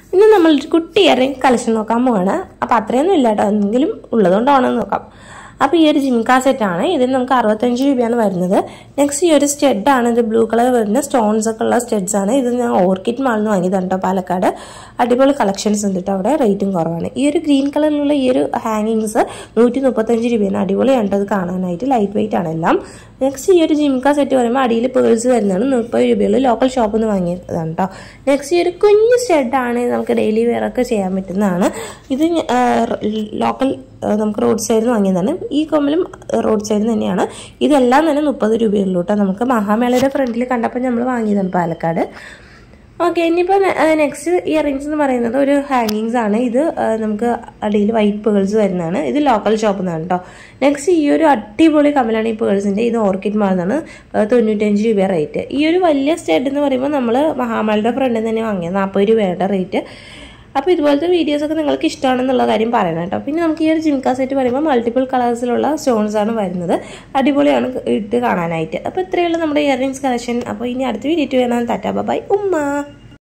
ഇന്ന് നമ്മളൊരു കുട്ടി ഇയറിംഗ് കളക്ഷൻ നോക്കാൻ പോവാണ് അപ്പോൾ അത്രയൊന്നും ഇല്ല കേട്ടോ എന്തെങ്കിലും ഉള്ളതുകൊണ്ടാണോ എന്ന് നോക്കാം അപ്പോൾ ഈ ഒരു ജിംകാ സെറ്റാണ് ഇതിന് നമുക്ക് അറുപത്തഞ്ച് രൂപയാണ് വരുന്നത് നെക്സ്റ്റ് ഈ ഒരു സ്റ്റെഡാണ് ഇത് ബ്ലൂ കളർ വരുന്ന സ്റ്റോൺസ് ഒക്കെ ഉള്ള സ്റ്റെഡ്സ് ആണ് ഇത് ഞാൻ ഓർക്കിഡ് മാളിൽ നിന്ന് വാങ്ങിയതാണ് കേട്ടോ പാലക്കാട് അടിപൊളി കളക്ഷൻസ് ഉണ്ട് കേട്ടോ അവിടെ റേറ്റും കുറവാണ് ഈ ഒരു ഗ്രീൻ കളറിലുള്ള ഈ ഒരു ഹാങ്ങിങ്സ് നൂറ്റി മുപ്പത്തഞ്ച് രൂപയാണ് അടിപൊളിയാണ് കേട്ടോ ഇത് കാണാനായിട്ട് ലൈറ്റ് വെയിറ്റ് ആണ് എല്ലാം നെക്സ്റ്റ് ഈ ഒരു ജിംക സെറ്റ് പറയുമ്പോൾ അടിയിൽ പേഴ്സ് വരുന്നതാണ് മുപ്പത് രൂപയുള്ള ലോക്കൽ ഷോപ്പിൽ നിന്ന് വാങ്ങിയതാണ് കേട്ടോ നെക്സ്റ്റ് ഈ ഒരു കുഞ്ഞ് സ്റ്റെഡാണ് നമുക്ക് ഡെയിലി വെയർ ഒക്കെ ചെയ്യാൻ പറ്റുന്നതാണ് ഇത് ലോക്കൽ നമുക്ക് റോഡ് സൈഡിൽ നിന്ന് വാങ്ങിയതാണ് ഈ കൊമ്പിലും റോഡ് സൈഡിൽ തന്നെയാണ് ഇതെല്ലാം തന്നെ മുപ്പത് രൂപയുള്ളൂ കേട്ടോ നമുക്ക് മഹാമേളയുടെ ഫ്രണ്ടിൽ കണ്ടപ്പോൾ നമ്മൾ വാങ്ങിയതാണ് പാലക്കാട് ഓക്കെ ഇനിയിപ്പോൾ നെക്സ്റ്റ് ഇയറിങ്സ് എന്ന് പറയുന്നത് ഒരു ഹാങ്ങിങ്സ് ആണ് ഇത് നമുക്ക് അടിയിൽ വൈറ്റ് പേൾസ് വരുന്നതാണ് ഇത് ലോക്കൽ ഷോപ്പിൽ നിന്നാണ് കേട്ടോ നെക്സ്റ്റ് ഈ ഒരു അടിപൊളി കമലാണ് ഈ പേൾസിൻ്റെ ഇത് ഓർക്കിഡ് മാൾ നിന്നാണ് തൊണ്ണൂറ്റഞ്ച് രൂപ റേറ്റ് ഈ ഒരു വലിയ സ്റ്റെഡ് എന്ന് പറയുമ്പോൾ നമ്മൾ മഹാമലയുടെ ഫ്രണ്ടിൽ തന്നെ വാങ്ങിയത് നാൽപ്പത് രൂപയുടെ റേറ്റ് അപ്പോൾ ഇതുപോലത്തെ വീഡിയോസൊക്കെ നിങ്ങൾക്ക് ഇഷ്ടമാണെന്നുള്ള കാര്യം പറയണം കേട്ടോ പിന്നെ നമുക്ക് ഈ ഒരു ജിംക സെറ്റ് പറയുമ്പോൾ മൾട്ടിപ്പിൾ കളേഴ്സിലുള്ള സ്റ്റോൺസ് ആണ് വരുന്നത് അടിപൊളിയാണ് ഇട്ട് കാണാനായിട്ട് അപ്പോൾ ഇത്രയുള്ള നമ്മുടെ ഇയറിങ്സ് കളക്ഷൻ അപ്പോൾ ഇനി അടുത്ത വീഡിയോ കാണാൻ തറ്റാ ബൈ ഉമ്മ